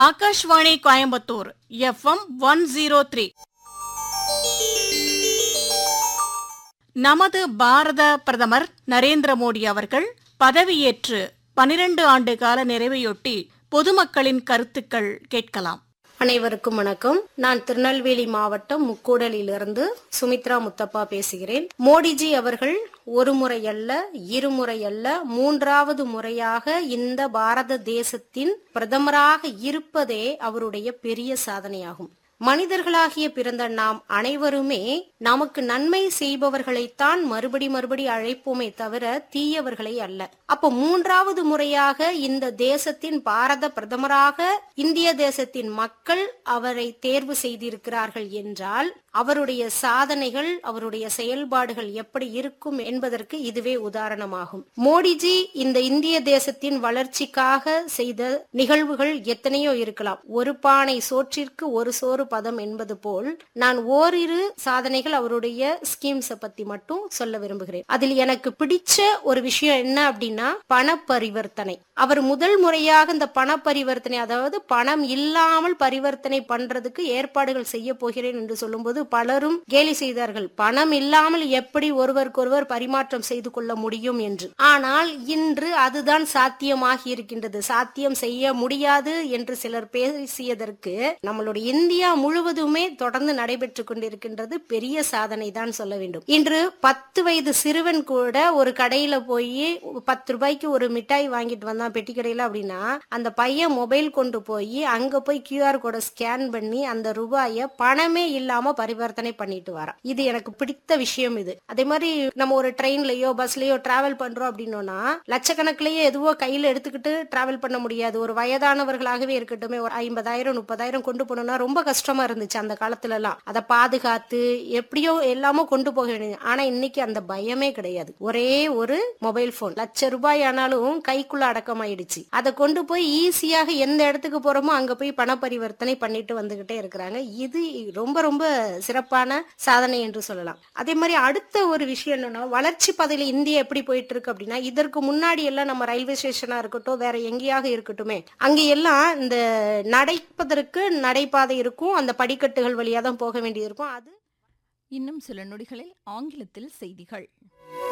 Akashvani Coimbatore FM one zero three நமது பாரத பிரதமர் நரேந்திர மோடி அவர்கள் பதவியேற்று பனிரெண்டு ஆண்டு கால நிறைவையொட்டி பொதுமக்களின் கருத்துக்கள் கேட்கலாம் அனைவருக்கும் வணக்கம் நான் திருநெல்வேலி மாவட்டம் முக்கூடலிலிருந்து சுமித்ரா முத்தப்பா பேசுகிறேன் மோடிஜி அவர்கள் ஒரு முறை அல்ல இருமுறை அல்ல மூன்றாவது முறையாக இந்த பாரத தேசத்தின் பிரதமராக இருப்பதே அவருடைய பெரிய சாதனையாகும் மனிதர்களாகிய பிறந்த நாம் அனைவருமே நமக்கு நன்மை செய்பவர்களைத்தான் மறுபடி மறுபடி அழைப்போமே தவிர தீயவர்களை அல்ல அப்ப மூன்றாவது முறையாக இந்த தேசத்தின் பாரத பிரதமராக இந்திய தேசத்தின் மக்கள் அவரை தேர்வு செய்திருக்கிறார்கள் என்றால் அவருடைய சாதனைகள் அவருடைய செயல்பாடுகள் எப்படி இருக்கும் என்பதற்கு இதுவே உதாரணமாகும் மோடிஜி இந்த இந்திய தேசத்தின் வளர்ச்சிக்காக செய்த நிகழ்வுகள் எத்தனையோ இருக்கலாம் ஒரு பானை சோற்றிற்கு ஒரு சோறு பதம் என்பது போல் நான் ஓரிரு சாதனைகள் அவருடைய ஸ்கீம்ஸ பத்தி மட்டும் சொல்ல விரும்புகிறேன் அதில் எனக்கு பிடிச்ச ஒரு விஷயம் என்ன அப்படின்னா பண பரிவர்த்தனை அவர் முதல் முறையாக இந்த பண பரிவர்த்தனை அதாவது பணம் இல்லாமல் பரிவர்த்தனை பண்றதுக்கு ஏற்பாடுகள் செய்ய போகிறேன் என்று சொல்லும்போது பலரும் கேலி செய்தார்கள் பணம் இல்லாமல் எப்படி ஒருவருக்கொருவர் பரிமாற்றம் செய்து கொள்ள முடியும் என்று ஆனால் இன்று அதுதான் சாத்தியமாகி இருக்கின்றது சாத்தியம் செய்ய முடியாது என்று சிலர் பேசியதற்கு நம்மளுடைய இந்தியா முழுவதுமே தொடர்ந்து நடைபெற்று கொண்டிருக்கின்றது பெரிய சாதனை தான் சொல்ல வேண்டும் இன்று பத்து வயது சிறுவன் கூட ஒரு கடையில போய் பத்து ரூபாய்க்கு ஒரு மிட்டாய் வாங்கிட்டு வந்தான் பெட்டி கடையில அப்படின்னா அந்த பையன் மொபைல் கொண்டு போய் அங்க போய் கியூஆர் கோடை ஸ்கேன் பண்ணி அந்த ரூபாய பணமே இல்லாம பரிவர்த்தனை பண்ணிட்டு வரான் இது எனக்கு பிடித்த விஷயம் இது அதே மாதிரி நம்ம ஒரு ட்ரெயின்லயோ பஸ்லயோ டிராவல் பண்றோம் அப்படின்னோம்னா லட்சக்கணக்கிலேயே எதுவோ கையில எடுத்துக்கிட்டு டிராவல் பண்ண முடியாது ஒரு வயதானவர்களாகவே இருக்கட்டுமே ஒரு ஐம்பதாயிரம் முப்பதாயிரம் கொண்டு போனோம்னா ரொம்ப கஷ்டமா இருந்துச்சு அந்த காலத்துல எல்லாம் அதை பாதுகாத்து எப்படியோ எல்லாமோ கொண்டு போக வேண்டியது ஆனா இன்னைக்கு அந்த பயமே கிடையாது ஒரே ஒரு மொபைல் போன் லட்ச ரூபாய் ஆனாலும் கைக்குள்ள அடக்கமாயிடுச்சு அதை கொண்டு போய் ஈஸியாக எந்த இடத்துக்கு போறோமோ அங்க போய் பண பரிவர்த்தனை பண்ணிட்டு வந்துகிட்டே இருக்கிறாங்க இது ரொம்ப ரொம்ப சிறப்பான சாதனை என்று சொல்லலாம் அதே மாதிரி அடுத்த ஒரு விஷயம் என்னன்னா வளர்ச்சி பாதையில இந்தியா எப்படி போயிட்டு இருக்கு அப்படின்னா இதற்கு முன்னாடி எல்லாம் நம்ம ரயில்வே ஸ்டேஷனா இருக்கட்டும் வேற எங்கேயாக இருக்கட்டுமே அங்க எல்லாம் இந்த நடப்பதற்கு நடைபாதை இருக்கும் அந்த படிக்கட்டுகள் வழியா தான் போக வேண்டியது இருக்கும் அது இன்னும் சில நொடிகளில் ஆங்கிலத்தில் செய்திகள்